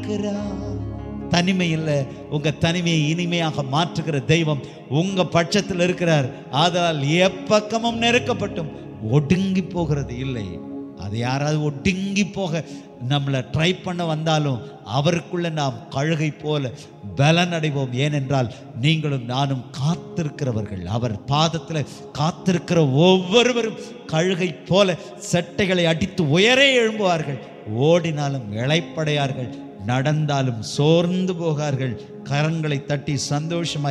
இருக்கிறார் தனிமை இல்லை உங்க தனிமையை இனிமையாக மாற்றுகிற தெய்வம் உங்க பட்சத்தில் இருக்கிறார் ஆதலால் எப்பக்கமும் நெருக்கப்பட்டும் ஒடுங்கி போகிறது இல்லை அது யாராவது ஒடுங்கி போக நம்மளை ட்ரை பண்ண வந்தாலும் அவருக்குள்ள நாம் கழுகை போல பலன் அடைவோம் ஏனென்றால் நீங்களும் நானும் காத்திருக்கிறவர்கள் அவர் பாதத்தில் காத்திருக்கிற ஒவ்வொருவரும் கழுகை போல செட்டைகளை அடித்து உயரே எழும்புவார்கள் ஓடினாலும் இளைப்படையார்கள் நடந்தாலும் சோர்ந்து போகார்கள் கரங்களை தட்டி சந்தோஷமாய்